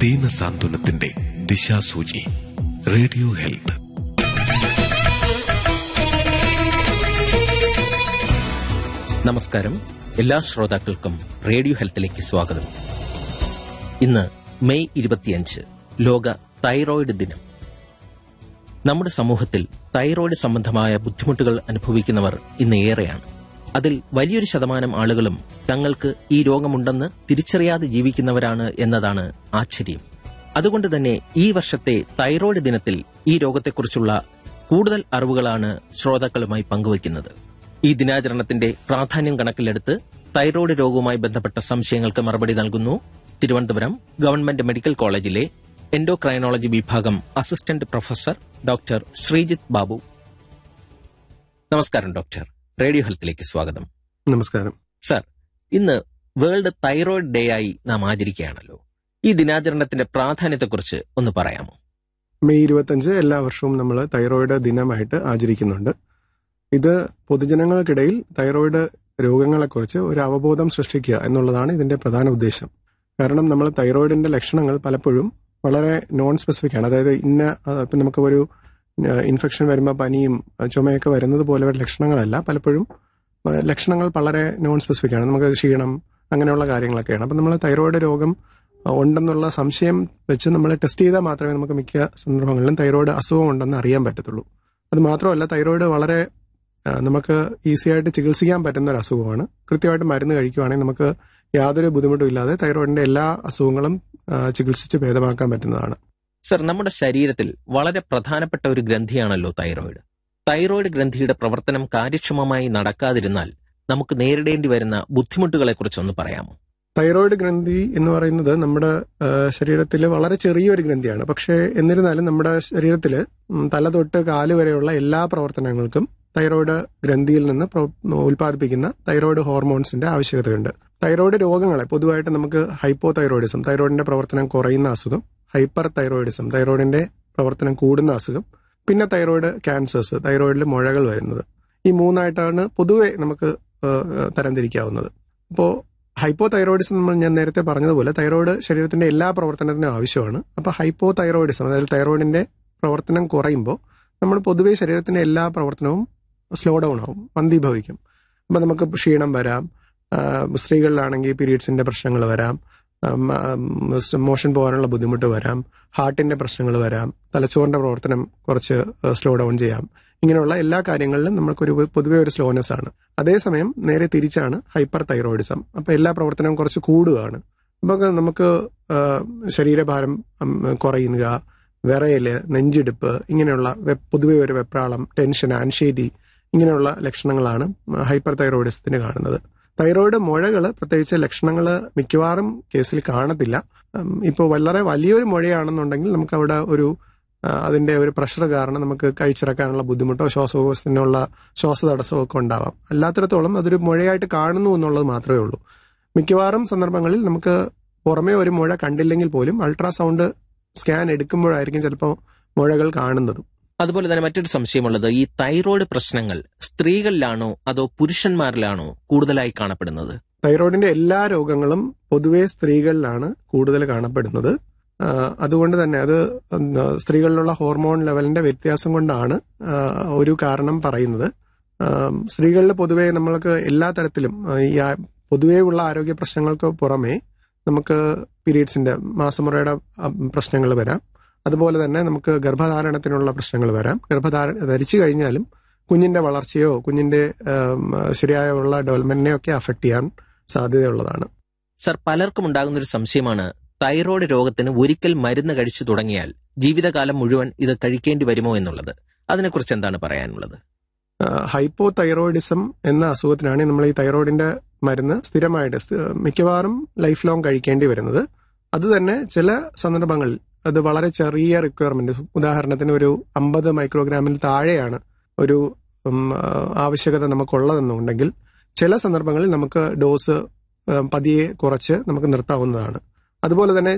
ദീന സാന്ത്വനത്തിന്റെ ദിശാസൂചി radio health നമസ്കാരം എല്ലാ ശ്രോതാക്കൾക്കും റേഡിയോ ഹെൽത്തിലേക്ക് സ്വാഗതം ഇന്ന് മെയ് ഇരുപത്തിയഞ്ച് ലോക തൈറോയിഡ് ദിനം നമ്മുടെ സമൂഹത്തിൽ തൈറോയിഡ് സംബന്ധമായ ബുദ്ധിമുട്ടുകൾ അനുഭവിക്കുന്നവർ ഇന്ന് ഏറെയാണ് അതിൽ വലിയൊരു ശതമാനം ആളുകളും തങ്ങൾക്ക് ഈ രോഗമുണ്ടെന്ന് തിരിച്ചറിയാതെ ജീവിക്കുന്നവരാണ് എന്നതാണ് ആശ്ചര്യം അതുകൊണ്ട് തന്നെ ഈ വർഷത്തെ തൈറോയിഡ് ദിനത്തിൽ ഈ രോഗത്തെക്കുറിച്ചുള്ള കൂടുതൽ അറിവുകളാണ് ശ്രോതാക്കളുമായി പങ്കുവയ്ക്കുന്നത് ഈ ദിനാചരണത്തിന്റെ പ്രാധാന്യം കണക്കിലെടുത്ത് തൈറോയ്ഡ് രോഗവുമായി ബന്ധപ്പെട്ട സംശയങ്ങൾക്ക് മറുപടി നൽകുന്നു തിരുവനന്തപുരം ഗവൺമെന്റ് മെഡിക്കൽ കോളേജിലെ എൻഡോക്രൈനോളജി വിഭാഗം assistant professor doctor Sreejith Babu നമസ്കാരം ഡോക്ടർ റേഡിയോ ഹെൽത്തിലേക്ക് സ്വാഗതം നമസ്കാരം സർ ഇന്ന് വേൾഡ് തൈറോയ്ഡ് ഡേ ആയി നാം ആചരിക്കുകയാണല്ലോ ഈ ദിനാചരണത്തിന്റെ പ്രാധാന്യത്തെക്കുറിച്ച് ഒന്ന് പറയാമോ മെയ് ഇരുപത്തഞ്ച് എല്ലാ വർഷവും നമ്മൾ തൈറോയിഡ് ദിനമായിട്ട് ആചരിക്കുന്നുണ്ട് ഇത് പൊതുജനങ്ങൾക്കിടയിൽ തൈറോയിഡ് രോഗങ്ങളെക്കുറിച്ച് ഒരു അവബോധം സൃഷ്ടിക്കുക എന്നുള്ളതാണ് ഇതിന്റെ പ്രധാന ഉദ്ദേശം കാരണം നമ്മൾ തൈറോയിഡിന്റെ ലക്ഷണങ്ങൾ പലപ്പോഴും വളരെ നോൺ സ്പെസിഫിക് ആണ് അതായത് ഇന്ന ഇപ്പം നമുക്ക് ഒരു ഇൻഫെക്ഷൻ വരുമ്പോൾ പനിയും ചുമയൊക്കെ വരുന്നത് പോലെ ഒരു ലക്ഷണങ്ങളല്ല പലപ്പോഴും ആ, ലക്ഷണങ്ങൾ വളരെ നോൺ സ്പെസിഫിക് ആണ് നമുക്ക് ക്ഷീണം അങ്ങനെയുള്ള കാര്യങ്ങളൊക്കെയാണ് അപ്പം നമ്മൾ തൈറോയിഡ് രോഗം ആ, ഉണ്ടെന്നുള്ള സംശയം വെച്ച് നമ്മൾ ടെസ്റ്റ് ചെയ്താൽ മാത്രമേ നമുക്ക് മിക്ക സന്ദർഭങ്ങളിലും തൈറോയിഡ് അസുഖം ഉണ്ടെന്ന് അറിയാൻ പറ്റത്തുള്ളൂ അത് മാത്രമല്ല തൈറോയിഡ് വളരെ ആ, നമുക്ക് ഈസി ആയിട്ട് ചികിത്സിക്കാൻ പറ്റുന്ന ഒരു അസുഖമാണ് കൃത്യമായിട്ട് മരുന്ന് കഴിക്കുവാണെങ്കിൽ നമുക്ക് യാതൊരു ബുദ്ധിമുട്ടും ഇല്ലാതെ തൈറോയിഡിന്റെ എല്ലാ അസുഖങ്ങളും ആ, ചികിത്സിച്ച് ഭേദമാക്കാൻ പറ്റുന്നതാണ് സർ നമ്മുടെ ശരീരത്തിൽ വളരെ പ്രധാനപ്പെട്ട ഒരു ഗ്രന്ഥിയാണല്ലോ തൈറോയിഡ് തൈറോയിഡ് ഗ്രന്ഥിയുടെ പ്രവർത്തനം കാര്യക്ഷമമായി നടക്കാതിരുന്നാൽ നമുക്ക് നേരിടേണ്ടി വരുന്ന ബുദ്ധിമുട്ടുകളെക്കുറിച്ചൊന്ന് പറയാമോ തൈറോയിഡ് ഗ്രന്ഥി എന്ന് പറയുന്നത് നമ്മുടെ ശരീരത്തിൽ വളരെ ചെറിയൊരു ഗ്രന്ഥിയാണ് പക്ഷേ എന്നിരുന്നാലും നമ്മുടെ ശരീരത്തിൽ തല തൊട്ട് കാല് വരെയുള്ള എല്ലാ പ്രവർത്തനങ്ങൾക്കും തൈറോയിഡ് ഗ്രന്ഥിയിൽ നിന്ന് പ്രോ- ഉൽപ്പാദിപ്പിക്കുന്ന തൈറോയിഡ് ഹോർമോൺസിന്റെ ആവശ്യകതയുണ്ട് തൈറോയിഡ് രോഗങ്ങളെ പൊതുവായിട്ട് നമുക്ക് ഹൈപ്പോ തൈറോയിഡിസം തൈറോയിഡിന്റെ പ്രവർത്തനം കുറയുന്ന അസുഖം ഹൈപ്പർ തൈറോയിഡിസം തൈറോയിഡിന്റെ പ്രവർത്തനം കൂടുന്ന അസുഖം പിന്നെ തൈറോയിഡ് ക്യാൻസേഴ്സ് തൈറോയിഡിൽ മുഴകൾ വരുന്നത് ഈ മൂന്നായിട്ടാണ് പൊതുവെ നമുക്ക് ഏഹ്, ഏഹ്, തരംതിരിക്കാവുന്നത് അപ്പോൾ ഹൈപ്പോ തൈറോയിഡിസം നമ്മൾ ഞാൻ നേരത്തെ പറഞ്ഞതുപോലെ തൈറോയിഡ് ശരീരത്തിന്റെ എല്ലാ പ്രവർത്തനത്തിനും ആവശ്യമാണ് അപ്പൊ ഹൈപ്പോ തൈറോയിഡിസം അതായത് തൈറോയിഡിന്റെ പ്രവർത്തനം കുറയുമ്പോൾ നമ്മൾ പൊതുവെ ശരീരത്തിന്റെ എല്ലാ പ്രവർത്തനവും സ്ലോ ഡൗൺ ആവും മന്ദീഭവിക്കും അപ്പൊ നമുക്ക് ക്ഷീണം വരാം ആ, സ്ത്രീകളിലാണെങ്കിൽ പീരീഡ്സിന്റെ പ്രശ്നങ്ങൾ വരാം മോഷൻ പോകാനുള്ള ബുദ്ധിമുട്ട് വരാം ഹാർട്ടിന്റെ പ്രശ്നങ്ങൾ വരാം തലച്ചോറിന്റെ പ്രവർത്തനം കുറച്ച് സ്ലോ ഡൗൺ ചെയ്യാം ഇങ്ങനെയുള്ള എല്ലാ കാര്യങ്ങളിലും നമുക്കൊരു പൊതുവെ ഒരു സ്ലോനെസ് ആണ് അതേസമയം നേരെ തിരിച്ചാണ് ഹൈപ്പർ തൈറോയിഡിസം അപ്പൊ എല്ലാ പ്രവർത്തനവും കുറച്ച് കൂടുകയാണ് അപ്പൊ നമുക്ക് ആ, ശരീരഭാരം ഉം, കുറയുക വിറയല് നെഞ്ചിടിപ്പ് ഇങ്ങനെയുള്ള വെ- പൊതുവെ ഒരു വെപ്രാളം ടെൻഷൻ ആൻഷൈറ്റി ഇങ്ങനെയുള്ള ലക്ഷണങ്ങളാണ് ഹൈപ്പർ തൈറോയിഡിസത്തിന് കാണുന്നത് തൈറോയിഡ് മുഴകൾ പ്രത്യേകിച്ച് ലക്ഷണങ്ങൾ മിക്കവാറും കേസിൽ കാണത്തില്ല ഇപ്പോൾ വളരെ വലിയൊരു മുഴയാണെന്നുണ്ടെങ്കിൽ നമുക്ക് അവിടെ ഒരു ആ, അതിന്റെ ഒരു പ്രഷർ കാരണം നമുക്ക് കഴിച്ചിറക്കാനുള്ള ബുദ്ധിമുട്ടോ ശ്വാസകോശത്തിനുള്ള ശ്വാസതടസ്സമോ ഒക്കെ ഉണ്ടാവാം അല്ലാത്തിടത്തോളം അതൊരു മുഴയായിട്ട് കാണുന്നു എന്നുള്ളത് മാത്രമേ ഉള്ളൂ മിക്കവാറും സന്ദർഭങ്ങളിൽ നമുക്ക് പുറമേ ഒരു മുഴ കണ്ടില്ലെങ്കിൽ പോലും അൾട്രാസൗണ്ട് സ്കാൻ എടുക്കുമ്പോഴായിരിക്കും ചിലപ്പോൾ മുഴകൾ കാണുന്നതും അതുപോലെ തന്നെ മറ്റൊരു സംശയമുള്ളത് ഈ തൈറോയ്ഡ് പ്രശ്നങ്ങൾ സ്ത്രീകളിലാണോ അതോ പുരുഷന്മാരിലാണോ കൂടുതലായി കാണപ്പെടുന്നത് തൈറോയിഡിന്റെ എല്ലാ രോഗങ്ങളും പൊതുവെ സ്ത്രീകളിലാണ് കൂടുതൽ കാണപ്പെടുന്നത് ആ, അതുകൊണ്ട് തന്നെ അത് എന്താ, സ്ത്രീകളിലുള്ള ഹോർമോൺ ലെവലിന്റെ വ്യത്യാസം കൊണ്ടാണ് ആ, ഒരു കാരണം പറയുന്നത് ആ, സ്ത്രീകളിൽ പൊതുവെ നമ്മൾക്ക് എല്ലാ തരത്തിലും ആ, ഈ ആ- പൊതുവേ ഉള്ള ആരോഗ്യ പ്രശ്നങ്ങൾക്ക് പുറമെ നമുക്ക് പീരീഡ്സിന്റെ മാസമുറയുടെ പ്രശ്നങ്ങൾ വരാം അതുപോലെ തന്നെ നമുക്ക് ഗർഭധാരണത്തിനുള്ള പ്രശ്നങ്ങൾ വരാം ഗർഭധാര ധരിച്ചു കഴിഞ്ഞാലും കുഞ്ഞിന്റെ വളർച്ചയോ കുഞ്ഞിന്റെ ആം, ശരിയായുള്ള ഡെവലപ്മെന്റിനെയോ ഒക്കെ അഫക്ട് ചെയ്യാൻ സാധ്യതയുള്ളതാണ് സർ പലർക്കും ഉണ്ടാകുന്ന ഒരു സംശയമാണ് തൈറോയ്ഡ് രോഗത്തിന് ഒരിക്കൽ മരുന്ന് കഴിച്ചു തുടങ്ങിയാൽ ജീവിതകാലം മുഴുവൻ ഇത് കഴിക്കേണ്ടി വരുമോ എന്നുള്ളത് അതിനെക്കുറിച്ച് എന്താണ് പറയാനുള്ളത് ഹൈപ്പോ തൈറോയിഡിസം എന്ന അസുഖത്തിനാണ് നമ്മൾ ഈ തൈറോയിഡിന്റെ മരുന്ന് സ്ഥിരമായിട്ട് സ്ഥി- മിക്കവാറും ലൈഫ് ലോങ് കഴിക്കേണ്ടി വരുന്നത് അത് തന്നെ ചില സന്ദർഭങ്ങളിൽ അത് വളരെ ചെറിയ റിക്വയർമെന്റ് ഉദാഹരണത്തിന് ഒരു അമ്പത് മൈക്രോഗ്രാമിൽ താഴെയാണ് ഒരു ഉം, ആ, ആവശ്യകത നമുക്കുള്ളതെന്നുണ്ടെങ്കിൽ ചില സന്ദർഭങ്ങളിൽ നമുക്ക് ഡോസ് ആ, പതിയെ കുറച്ച് നമുക്ക് നിർത്താവുന്നതാണ് അതുപോലെ തന്നെ